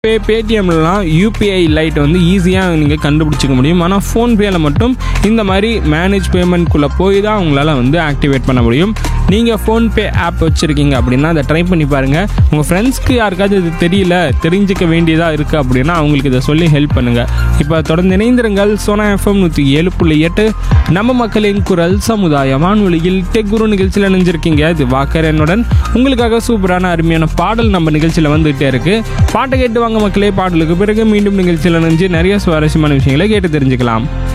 பே பேடிஎம்லலாம் UPI light வந்து ஈஸியாக நீங்கள் கண்டுபிடிச்சிக்க முடியும் ஆனால் ஃபோன்பேயில் மட்டும் இந்த மாதிரி மேனேஜ் பேமெண்ட்குள்ளே போய் தான் உங்களால் வந்து ஆக்டிவேட் பண்ண முடியும் நீங்கள் ஃபோன்பே ஆப் வச்சுருக்கீங்க அப்படின்னா அதை ட்ரை பண்ணி பாருங்கள் உங்கள் ஃப்ரெண்ட்ஸ்க்கு யாருக்காவது இது தெரியல தெரிஞ்சுக்க வேண்டியதாக இருக்குது அப்படின்னா அவங்களுக்கு இதை சொல்லி ஹெல்ப் பண்ணுங்கள் இப்போ தொடர்ந்து இணைந்திருங்கள் சோனா எஃப்எம் நூற்றி ஏழு புள்ளி எட்டு நம்ம மக்களின் குரல் சமுதாய வானொலியில் டெக் குரு நிகழ்ச்சியில் இணைஞ்சிருக்கீங்க இது வாக்கர் என்னுடன் உங்களுக்காக சூப்பரான அருமையான பாடல் நம்ம நிகழ்ச்சியில் வந்துகிட்டே இருக்கு பாட்டை கேட்டு வாங்க மக்களே பாடலுக்கு பிறகு மீண்டும் நிகழ்ச்சியில் இணைஞ்சு நிறைய சுவாரஸ்யமான விஷயங்களை கேட்டு தெரிஞ்சுக்கலாம்